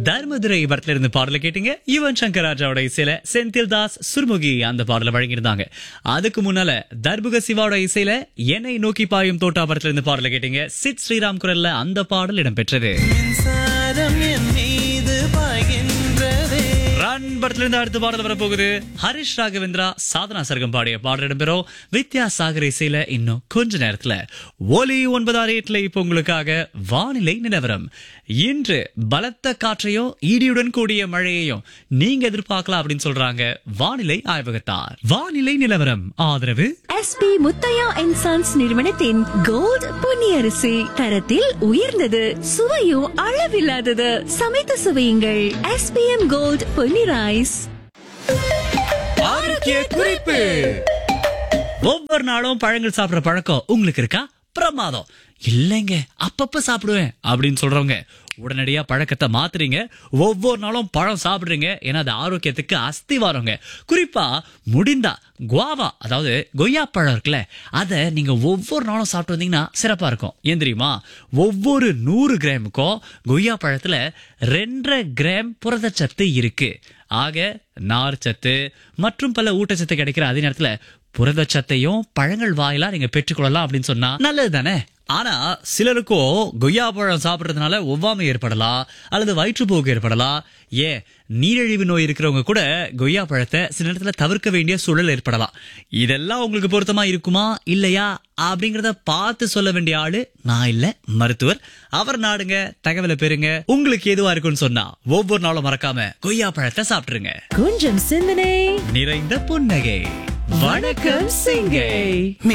தர்மதுரை படத்துல இருந்து பாடல கேட்டீங்க யுவன் சங்கர் ராஜாவோட இசையில செந்தில் தாஸ் சுர்முகி அந்த பாடல வழங்கியிருந்தாங்க அதுக்கு முன்னால தர்புக சிவாவோட இசையில என்னை நோக்கி பாயும் தோட்டா படத்துல இருந்து பாடல கேட்டீங்க சித் ஸ்ரீராம் குரல்ல அந்த பாடல் இடம்பெற்றது மின்சாரம் என் மீது பாய்கின்றதே ரன் படத்துல இருந்து அடுத்த பாடல் வரப்போகுது ஹரிஷ் ராகவேந்திரா சாதனா சர்க்கம் பாடிய பாடல் இடம்பெறும் வித்யாசாகர் இசையில இன்னும் கொஞ்ச நேரத்துல ஒலி ஒன்பதாம் ரேட்ல இப்போ உங்களுக்காக வானிலை நிலவரம் இன்று பலத்த காற்றையும் இடியுடன் கூடிய மழையையும் நீங்க எதிர்பார்க்கலாம் அப்படின்னு சொல்றாங்க வானிலை ஆய்வகத்தார் வானிலை நிலவரம் ஆதரவு எஸ்பி முத்தையா அண்ட் சன்ஸ் நிறுவனத்தின் கோல்ட் பொன்னியரிசி தரத்தில் உயர்ந்தது சுவையும் அளவில்லாதது சமைத்து சுவையுங்கள் எஸ்பிஎம் கோல்ட் பொன்னி ரைஸ் ஆரோக்கிய குறிப்பு ஒவ்வொரு நாளும் பழங்கள் சாப்பிடுற பழக்கம் உங்களுக்கு இருக்கா பிரமாதம் இல்லைங்க அப்பப்ப சாப்பிடுவேன் அப்படின்னு சொல்றவங்க உடனடியா பழக்கத்தை மாத்துறீங்க ஒவ்வொரு நாளும் பழம் சாப்பிடுறீங்க ஏன்னா அது ஆரோக்கியத்துக்கு அஸ்திவாரங்க குறிப்பா முடிந்தா குவாவா அதாவது கொய்யா பழம் இருக்குல்ல அதை நீங்க ஒவ்வொரு நாளும் சாப்பிட்டு வந்தீங்கன்னா சிறப்பா இருக்கும் ஏன் தெரியுமா ஒவ்வொரு நூறு கிராமுக்கும் கொய்யா பழத்துல ரெண்டரை கிராம் புரதச்சத்து இருக்கு ஆக நார்ச்சத்து மற்றும் பல ஊட்டச்சத்து கிடைக்கிற அதே நேரத்துல புரதச்சத்தையும் பழங்கள் வாயிலா நீங்க பெற்றுக்கொள்ளலாம் அப்படின்னு சொன்னா நல்லது தானே ஆனா சிலருக்கோ கொய்யா பழம் சாப்பிடுறதுனால ஒவ்வாமை ஏற்படலாம் அல்லது வயிற்றுப்போக்கு ஏற்படலாம் ஏன் நீரிழிவு நோய் இருக்கிறவங்க கூட கொய்யா பழத்தை சில நேரத்துல தவிர்க்க வேண்டிய சூழல் ஏற்படலாம் இதெல்லாம் உங்களுக்கு பொருத்தமா இருக்குமா இல்லையா அப்படிங்கறத பார்த்து சொல்ல வேண்டிய ஆளு நான் இல்ல மருத்துவர் அவர் நாடுங்க தகவலை பெறுங்க உங்களுக்கு எதுவா இருக்குன்னு சொன்னா ஒவ்வொரு நாளும் மறக்காம கொய்யா பழத்தை சாப்பிட்டுருங்க கொஞ்சம் சிந்தனை நிறைந்த புன்னகை வணக்கம் சிங்கை